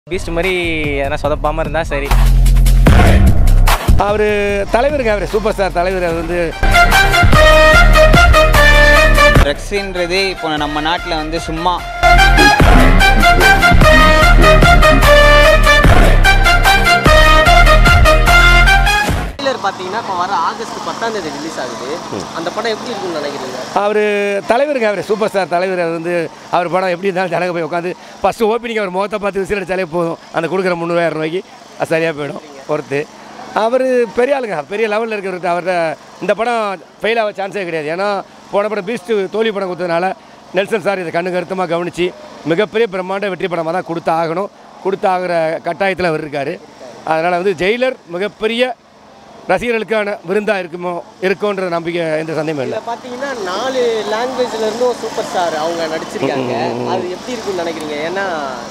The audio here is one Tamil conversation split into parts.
பீஸ்ட் மாதிரி எதனா சொதப்பாமல் இருந்தால் சரி அவர் தலைவருங்க அவர் சூப்பர் ஸ்டார் தலைவர் அவர் வந்து ட்ரக்ஸுன்றது இப்போ நம்ம நாட்டில் வந்து சும்மா ட்ரெய்லர் பார்த்தீங்கன்னா இப்போ வர ஆகஸ்ட் பத்தாம் தேதி ரிலீஸ் ஆகுது அந்த படம் எப்படி இருக்கும்னு நினைக்கிறீங்க அவர் தலைவருங்க அவர் சூப்பர் ஸ்டார் தலைவர் அவர் வந்து அவர் படம் எப்படி இருந்தாலும் ஜனங்க போய் உட்காந்து ஃபஸ்ட்டு ஓப்பனிங் அவர் முகத்தை பார்த்து விசில் அடிச்சாலே போதும் அந்த கொடுக்குற முந்நூறாயிரம் ரூபாய்க்கு அது சரியாக போயிடும் பொறுத்து அவர் பெரிய ஆளுங்க பெரிய லெவலில் இருக்கிறவர்கிட்ட அவர்கிட்ட இந்த படம் ஃபெயில் ஆக சான்ஸே கிடையாது ஏன்னா போன படம் பீஸ்ட்டு தோல்வி படம் கொடுத்ததுனால நெல்சன் சார் இதை கண்ணு கருத்தமாக கவனித்து மிகப்பெரிய பிரம்மாண்ட வெற்றி படமாக தான் கொடுத்து ஆகணும் கொடுத்து ஆகிற கட்டாயத்தில் அவர் இருக்கார் அதனால் வந்து ஜெயிலர் மிகப்பெரிய ரசிகர்களுக்கான விருந்தாக இருக்குமோ இருக்குன்ற நம்பிக்கை எந்த சந்தேகமும் இல்லை இதில் பார்த்தீங்கன்னா நாலு லாங்குவேஜ்ல இருந்தும் சூப்பர் ஸ்டார் அவங்க நடிச்சிருக்காங்க அது எப்படி இருக்கும்னு நினைக்கிறீங்க ஏன்னா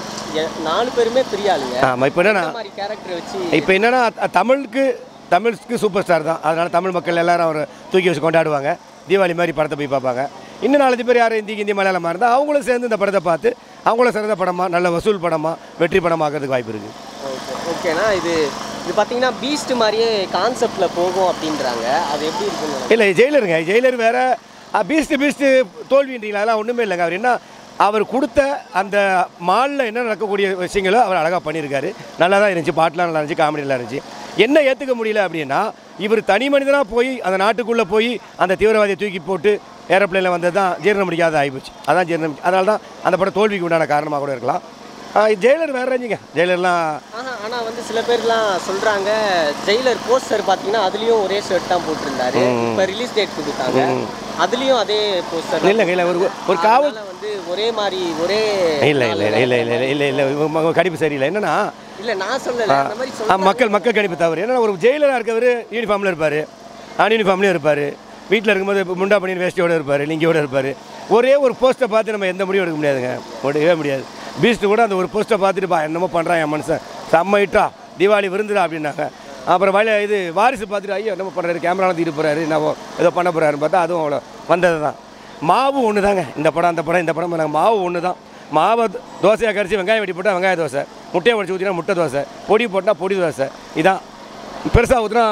எ- நாலு பேருமே பெரிய ஆளுங்க ஆமாம் இப்போ என்னன்னா இந்த மாதிரி கேரக்டர் வச்சு இப்போ என்னன்னா அ- தமிழுக்கு தமிழுக்கு சூப்பர் ஸ்டார் தான் அதனால் தமிழ் மக்கள் எல்லாரும் அவரை தூக்கி வச்சு கொண்டாடுவாங்க தீபாவளி மாதிரி படத்தை போய் பார்ப்பாங்க இன்னும் நாலஞ்சு பேர் யாரும் இந்தி ஹிந்தி மலையாளமாக இருந்தால் அவங்களும் சேர்ந்து இந்த படத்தை பார்த்து அவங்களும் சிறந்த படமாக நல்ல வசூல் படமாக வெற்றி படமாக்கிறதுக்கு வாய்ப்பு இருக்குது ஓகே ஓகேனா இது இது பார்த்தீங்கன்னா பீஸ்ட் மாதிரியே கான்செப்டில் போகும் அப்படின்றாங்க அது எப்படி இருக்கும்னு நினைக்கிறீங்க இல்லை ஜெயிலருங்க ஜெயிலர் வேற பீஸ்ட்டு பீஸ்ட்டு தோல்வின்றீங்களா அதெல்லாம் ஒன்றுமே இல்லைங்க அவர் என்ன அவர் கொடுத்த அந்த மாலில் என்ன நடக்கக்கூடிய விஷயங்களோ அவர் அழகாக பண்ணியிருக்காரு நல்லா தான் இருந்துச்சு பாட்டெலாம் நல்லா இருந்துச்சு காமெடி நல்லா இருந்துச்சு என்ன ஏற்றுக்க முடியல அப்படின்னா இவர் தனி மனிதனாக போய் அந்த நாட்டுக்குள்ளே போய் அந்த தீவிரவாதியை தூக்கி போட்டு ஏரோப்ளேனில் வந்தது தான் ஜீரணம் முடியாத ஆகிப்போச்சு அதான் ஜீரணம் அதனால தான் அந்த படம் தோல்விக்கு உண்டான காரணமாக கூட இருக்கலாம் ஆஹ் ஜெயிலர் வேற ரேஞ்சுங்க ஜெயிலர்லாம் ஆஹா ஆனால் வந்து சில பேர்லாம் சொல்கிறாங்க ஜெயிலர் போஸ்டர் பார்த்தீங்கன்னா அதுலேயும் ஒரே ஷர்ட் தான் போட்டிருந்தாரு இப்போ ரிலீஸ் டேட் கொடுத்தாங்க அதுலேயும் அதே போஸ்டர் இல்லைங்க இல்லை ஒரு ஒரு காவல் வந்து ஒரே மாதிரி ஒரே இல்லை இல்லை இல்லை இல்லை இல்லை இல்லை இல்லை இல்லை கடிப்பு சரியில்லை என்னன்னா இல்லை நான் சொல்லலை அந்த மாதிரி ஆ, சொல்ல மக்கள் மக்கள் கணிப்பு தவறு ஏன்னா ஒரு ஜெயிலராக இருக்கவர் யூனிஃபார்மில் இருப்பார் நான் யூனிஃபார்ம்லேயும் இருப்பார் வீட்டில் இருக்கும்போது இப்ப முண்டா பண்ணி வேஷ்டியோட இருப்பார் லிங்கியோட இருப்பார் ஒரே ஒரு போஸ்ட்டை பார்த்து நம்ம எந்த முடிவும் எடுக்க முடியாதுங்க முடியவே முடியாது பீஸ்ட்டு கூட அந்த ஒரு போஸ்ட்டை பார்த்துட்டு பா என்னமோ பண்ணுறான் என் மனுஷன் செம்ம இட்டா தீபாவளி விருந்துடா அப்படின்னாங்க அப்புறம் வழி இது வாரிசு பார்த்துட்டு ஐயோ என்னமோ பண்ணுறாரு கேமராவில் தீட்டு போகிறாரு என்னவோ ஏதோ பண்ண போகிறாருன்னு பார்த்தா அதுவும் அவ்வளோ வந்தது தான் மாவு ஒன்று தாங்க இந்த படம் அந்த படம் இந்த படம் நாங்கள் மாவு ஒன்று தான் மாவை தோசையாக கரைச்சி வெங்காயம் வெட்டி போட்டால் வெங்காய தோசை முட்டையை உடச்சி ஊற்றினா முட்டை தோசை பொடி போட்டால் பொடி தோசை இதான் பெருசாக ஊற்றினா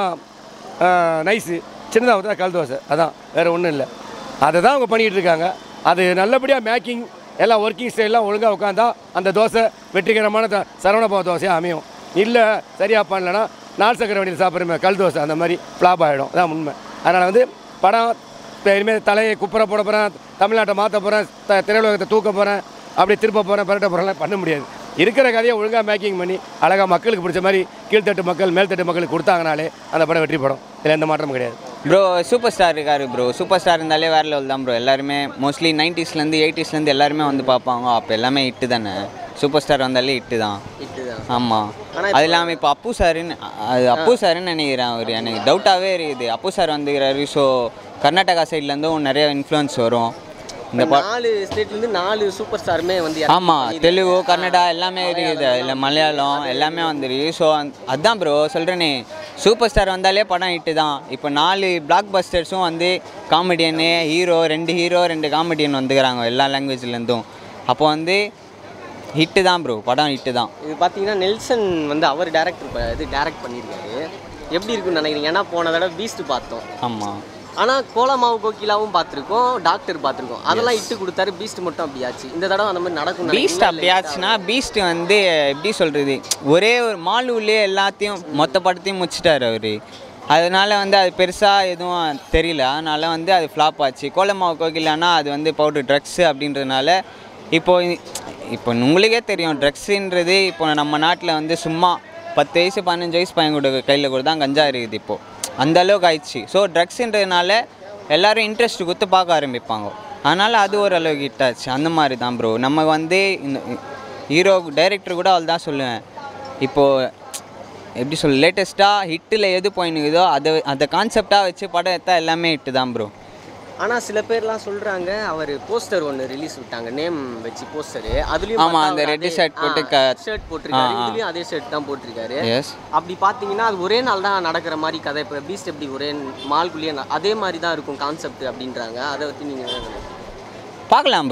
நைஸு சின்னதாக ஊற்றினா கல் தோசை அதான் வேறு ஒன்றும் இல்லை அதை தான் அவங்க பண்ணிகிட்டு இருக்காங்க அது நல்லபடியாக மேக்கிங் எல்லாம் ஒர்க்கிங் ஸ்டைல்லாம் ஒழுங்காக உட்காந்தா அந்த தோசை வெற்றிகரமான த- சரவணபவ தோசையாக அமையும் இல்லை சரியாக பண்ணலன்னா நாள் சக்கரை வண்டியில் சாப்பிட்ற கல் தோசை அந்த மாதிரி ஃப்ளாப் ஆகிடும் அதான் உண்மை அதனால் வந்து படம் இப்போ இனிமேல் தலையை குப்புற போட போகிறேன் தமிழ்நாட்டை மாற்ற போகிறேன் த திரையுலகத்தை தூக்க போகிறேன் அப்படியே திருப்ப போகிறேன் பரட்ட போகிறேன் பண்ண முடியாது இருக்கிற கதையை ஒழுங்காக மேக்கிங் பண்ணி அழகாக மக்களுக்கு பிடிச்ச மாதிரி கீழ்த்தட்டு மக்கள் மேல்தட்டு மக்களுக்கு கொடுத்தாங்கனாலே அந்த படம் வெற்றி படம் இதில் எந்த மாற்றமும் கிடையாது ப்ரோ சூப்பர் ஸ்டார் இருக்காரு ப்ரோ சூப்பர் ஸ்டார் இருந்தாலே வேறு லெவல் தான் ப்ரோ எல்லாருமே மோஸ்ட்லி நைன்டிஸ்லேருந்து எயிட்டிஸ்லேருந்து எல்லாருமே வந்து பார்ப்பாங்க அப்போ எல்லாமே இட்டு தானே சூப்பர் ஸ்டார் வந்தாலே இட்டு தான் இதுதான் ஆமாம் அது இல்லாமல் இப்போ அப்பு சாருன்னு அது அப்பு சாருன்னு நினைக்கிறேன் அவர் எனக்கு டவுட்டாகவே இருக்குது அப்பு சார் வந்துக்கிறாரு ஸோ கர்நாடகா சைட்லேருந்தும் நிறைய இன்ஃப்ளூயன்ஸ் வரும் இந்த பா நாலு ஸ்டேட்லேருந்து நாலு சூப்பர் ஸ்டாருமே வந்து ஆமாம் தெலுங்கு கன்னடா எல்லாமே இருக்குது இல்லை மலையாளம் எல்லாமே வந்துருக்கு ஸோ அதான் ப்ரோ சொல்கிறேனே சூப்பர் ஸ்டார் வந்தாலே படம் ஹிட்டு தான் இப்போ நாலு பிளாக் பஸ்டர்ஸும் வந்து காமெடியனு ஹீரோ ரெண்டு ஹீரோ ரெண்டு காமெடியன் வந்துக்கிறாங்க எல்லா லாங்குவேஜ்லேருந்தும் அப்போ வந்து ஹிட்டு தான் ப்ரோ படம் ஹிட்டு தான் இது பார்த்தீங்கன்னா நெல்சன் வந்து அவர் டேரக்டர் இது டேரக்ட் பண்ணியிருக்காரு எப்படி இருக்குன்னு நினைக்கிறீங்க ஏன்னா போன தடவை பீஸ்ட் பார்த்தோம் ஆமாம் ஆனால் கோலமாவு கோகிலாவும் பார்த்துருக்கோம் டாக்டர் பார்த்துருக்கோம் அதெல்லாம் இட்டு கொடுத்தாரு பீஸ்ட் மட்டும் அப்படியாச்சு இந்த தடவை அந்த மாதிரி நடக்கும் பீஸ்ட் அப்படியாச்சுன்னா பீஸ்ட் வந்து எப்படி சொல்கிறது ஒரே ஒரு மால் உள்ளே எல்லாத்தையும் மொத்த படத்தையும் முடிச்சிட்டாரு அவர் அதனால வந்து அது பெருசாக எதுவும் தெரியல அதனால வந்து அது ஃப்ளாப் ஆச்சு கோலமாவு கோகிலானா அது வந்து பவுடர் ட்ரக்ஸு அப்படின்றதுனால இப்போ இப்போ உங்களுக்கே தெரியும் ட்ரக்ஸுன்றது இப்போ நம்ம நாட்டில் வந்து சும்மா பத்து வயசு பதினஞ்சு வயசு பையன் கூட கையில் கூட தான் கஞ்சா இருக்குது இப்போது அந்த அளவுக்கு ஆயிடுச்சு ஸோ ட்ரக்ஸுன்றதுனால எல்லாரும் இன்ட்ரெஸ்ட் கொடுத்து பார்க்க ஆரம்பிப்பாங்க அதனால் அது ஓரளவுக்கு ஹிட் ஆச்சு அந்த மாதிரி தான் ப்ரோ நம்ம வந்து இந்த ஹீரோ டைரக்டர் கூட அவள் தான் சொல்லுவேன் இப்போது எப்படி சொல்ல லேட்டஸ்ட்டாக ஹிட்டில் எது போயினுக்குதோ அதை அந்த கான்செப்டாக வச்சு படம் எடுத்தால் எல்லாமே ஹிட்டு தான் ப்ரோ ஆனால் சில பேர்லாம் சொல்கிறாங்க அவர் போஸ்டர் ஒன்று ரிலீஸ் விட்டாங்க நேம் வச்சு போஸ்டரு அதுலேயும் ஆமா, அந்த red shirt போட்டு க- ஷர்ட் போட்டிருக்காரு ஆ, ஆ. இதுலேயும் அதே ஷர்ட் தான் போட்டிருக்காரு எஸ் அப்படி பார்த்தீங்கன்னா அது ஒரே நாள் தான் நடக்கிற மாதிரி கதை இப்போ பீஸ்ட் எப்படி ஒரே மால்குள்ளேயே ந- அதே மாதிரி தான் இருக்கும் கான்செப்ட் அப்படின்றாங்க அதை பற்றி நீங்கள் என்ன நினைக்கிறீங்க பார்க்கலாம் ப்ரோ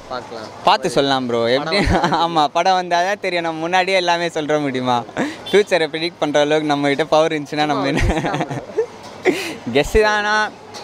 பார்க்கலாம் பார்த்து சொல்லலாம் ப்ரோ எப்படி ஆமாம் படம் வந்தால் தான் தெரியும் நம்ம முன்னாடியே எல்லாமே சொல்கிற முடியுமா ஃப்யூச்சரை ப்ரிடிக்ட் பண்ணுற அளவுக்கு நம்மகிட்ட பவர் இருந்துச்சுன்னா நம்ம என்ன கெஸ்ஸு தானா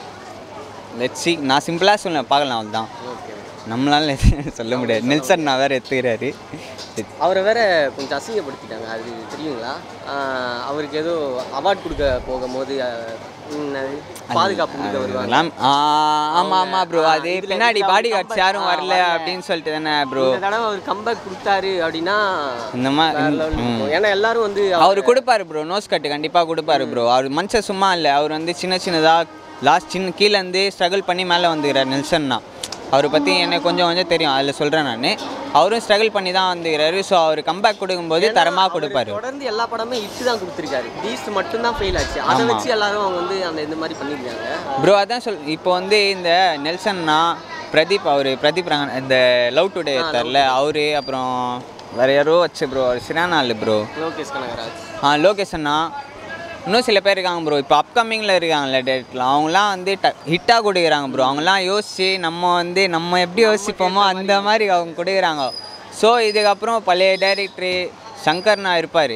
லெட்ஸி நான் சிம்பிளாக சொல்லுவேன் பார்க்கலாம் அவ்வளோதான் ஓகே நம்மளால சொல்ல முடியாது நெல்சன் நான் வேறு எடுத்துக்கிறாரு அவரை வேற கொஞ்சம் அசிங்கப்படுத்திட்டாங்க அது தெரியுங்களா ஆஹ் அவருக்கு ஏதோ அவார்ட் கொடுக்க போகும்போது ஆஹ் ம், அது பாதுகாப்பு கொடுக்க வருவாங்க எல்லாம் ஆமாம் ஆமாம் ப்ரோ அது இதுல பின்னாடி இதுல பாடி அவர் கார்ட்ஸ் comeback- யாரும் ஆ, வரல வரல. அப்படின்னு சொல்லிட்டு தானே ப்ரோ இந்த தடவை அவர் கம்பேக் கொடுத்தாரு அப்படின்னா இந்த வேற மாதிரி level இருக்கும். ஏன்னா எல்லாரும் வந்து அவர் கொடுப்பாரு ப்ரோ நோஸ் கட்டு கண்டிப்பாக கொடுப்பாரு ப்ரோ அவர் மனுஷன் சும்மா இல்லை அவர் வந்து சின்ன சின்னதாக லாஸ்ட் சின்ன கீழேருந்து ஸ்ட்ரகிள் பண்ணி மேலே வந்துக்கிறார் நெல்சன்னா அவரை பற்றி எனக்கு கொஞ்சம் கொஞ்சம் தெரியும் அதில் சொல்கிறேன் நான் அவரும் ஸ்ட்ரகிள் பண்ணி தான் வந்துக்கிறாரு ஸோ அவர் கம்பேக் கொடுக்கும்போது தரமாக கொடுப்பாரு தொடர்ந்து எல்லா படமே இட்டு தான் கொடுத்துருக்காரு பீஸ்ட் மட்டும் தான் ஃபெயில் ஆச்சு அதை ஆமா. வச்சு எல்லாரும் அவங்க வந்து அந்த இந்த மாதிரி பண்ணிருக்காங்க ப்ரோ அதான் சொல் இப்போ வந்து இந்த நெல்சன்னா பிரதீப் அவர் பிரதீப் ரங்கன் இந்த லவ் டுடே தரல அவரு அப்புறம் வேற யாரோ வச்சு ப்ரோ அவர் சிறான ஆள் ப்ரோ லோகேஷ் கனகராஜ் ஆ லோகேஷ் அண்ணா இன்னும் சில பேர் இருக்காங்க ப்ரோ இப்போ அப்கமிங்கில் இருக்காங்கல்ல டேட்டில் அவங்களாம் வந்து ட ஹிட்டாக கொடுக்குறாங்க ப்ரோ அவங்களாம் யோசிச்சு நம்ம வந்து நம்ம எப்படி யோசிப்போமோ அந்த மாதிரி அவங்க கொடுக்குறாங்க ஸோ இதுக்கப்புறம் பழைய டைரக்டரு சங்கர்னா இருப்பார்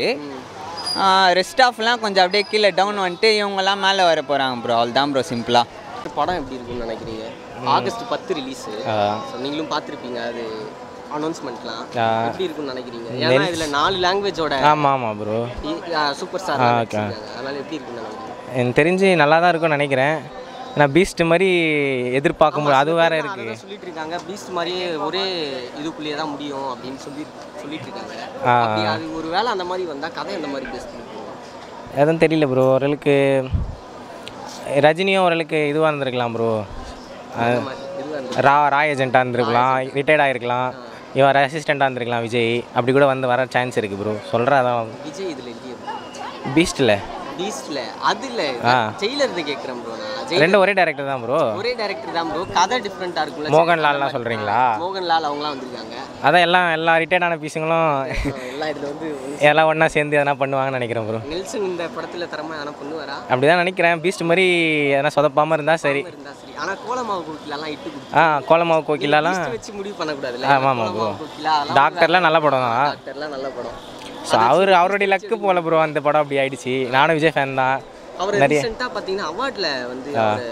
ரெஸ்ட் ஆஃப்லாம் கொஞ்சம் அப்படியே கீழே டவுன் வந்துட்டு இவங்கெல்லாம் மேலே வர போகிறாங்க ப்ரோ அவ்வளோதான் ப்ரோ சிம்பிளாக படம் எப்படி இருக்கும்னு நினைக்கிறீங்க ஆகஸ்ட் பத்து ரிலீஸ் நீங்களும் பார்த்துருப்பீங்க அது அனௌன்ஸ்மெண்ட்லாம் ஆ. எப்படி இருக்கும்னு நினைக்கிறீங்க ஏன்னா இதுல நாலு லாங்குவேஜோட ஆமாம் ஆமாம் ப்ரோ சூப்பர் ஸ்டார் ஆ, okay. அதனால எப்படி இருக்கும்னு நினைக்கிறீங்க எனக்கு தெரிஞ்சு நல்லா தான் இருக்கும்னு நினைக்கிறேன் நான் பீஸ்ட் மாதிரி எதிர்பார்க்க முடியும் அது வேற இருக்கு அதான் சொல்லிட்டு இருக்காங்க பீஸ்ட் மாதிரியே ஒரே இதுக்குள்ளேயே தான் முடியும் அப்படின்னு சொல்லி சொல்லிட்டு இருக்காங்க ஆ. அப்படி அது ஒரு வேளை அந்த மாதிரி வந்தா கதை எந்த மாதிரி பேஸ் பண்ணிருக்கோம் எதுவும் தெரியல ப்ரோ ஓரளவுக்கு ரஜினியும் ஓரளவுக்கு இதுவாக இருந்திருக்கலாம் ப்ரோ அந்த மாதிரி இதுவா இருந்து ரா ரா ஏஜென்ட்டாக இருந்திருக்கலாம் ரிட்டையர்ட் ஆகிருக்கலாம் இவர் அசிஸ்டண்ட்டாக இருந்திருக்கலாம் விஜய் அப்படி கூட வந்து வர சான்ஸ் இருக்குது ப்ரோ சொல்கிறேன் அதான் விஜய் இதுல இல்லையே பீஸ்ட்டில் பீஸ்ட்ல அது இல்ல ஆ. ஜெயிலர் இருந்து கேட்குறேன் ப்ரோ நான் ஜெயிலர் ரெண்டும் ஒரே டேரக்டர் தான் ப்ரோ ஒரே டைரக்டர் தான் ப்ரோ கதை டிஃப்ரெண்டா இருக்கும்ல மோகன்லால்லாம் சொல்கிறீங்களா மோகன்லால் அவங்களாம் வந்திருக்காங்க அதான் எல்லாம் எல்லா ரிட்டையர்டான பீஸுங்களும் எல்லாம் இதுல வந்து எல்லாம் ஒன்றா சேர்ந்து எதனா பண்ணுவாங்கன்னு நினைக்கிறேன் ப்ரோ நெல்சன் இந்த படத்துல தரமா எதனா பண்ணுவாரா அப்படி தான் நினைக்கிறேன் பீஸ்ட் மாதிரி எதனா சொதப்பாமல் இருந்தால் சரி இருந்தா சரி ஆனா கோலமாவு கோக்கிலெல்லாம் இட்டு கொடுத்து ஆ கோலமாவு கோகிலாலாம் Beast வச்சு முடிவு பண்ணக்கூடாதுல்ல ஆமா, ஆமா, bro. கோலமாவு கோகிலா அதெல்லாம் டாக்டர்லாம் நல்ல படம் தான் டாக்டர்லாம் நல்ல படம் ஸோ அவர் அவருடைய லக்கு போல ப்ரோ அந்த படம் அப்படி ஆயிடுச்சு நானும் விஜய் ஃபேன் தான் அவர் நிறைய ரீசெண்டாக பார்த்தீங்கன்னா அவார்ட்ல வந்து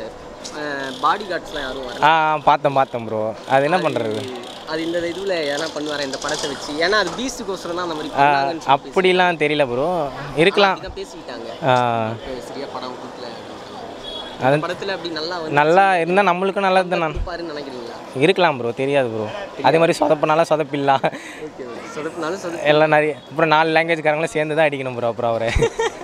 பாடி கார்ட்ஸ்லாம் யாரும் வரல ஆ பார்த்தேன் பார்த்தேன் ப்ரோ அது என்ன பண்ணுறது அது இந்த இதுல எதனா பண்ணுவாரா இந்த படத்தை வச்சு ஏன்னா அது பீஸ்டுக்கோசரம் தான் அந்த மாதிரி ஆ பண்ணாங்கன்னு சொல்லி அப்படிலாம் தெரியல ப்ரோ இருக்கலாம் தான் பேசிக்கிட்டாங்க ஆ, இப்ப சரியா படம் கொடுக்கல அப்படின்றாங்க. அது இந்த படத்துல அப்படி நல்லா வந்து நல்லா இருந்தால் நம்மளுக்கும் நல்லது தான் கொடுப்பாருன்னு நினைக்கிறீங்களா இருக்கலாம் ப்ரோ தெரியாது ப்ரோ அதே மாதிரி சொதப்பினாலும் சொதப்பிடலாம் ஓகே சொதப்பினாலும் சொதப்பு எல்லாம் நிறைய அப்புறம் நாலு லாங்குவேஜ்காரங்களும் சேர்ந்து தான் அடிக்கணும் ப்ரோ அப்புறம் அவரை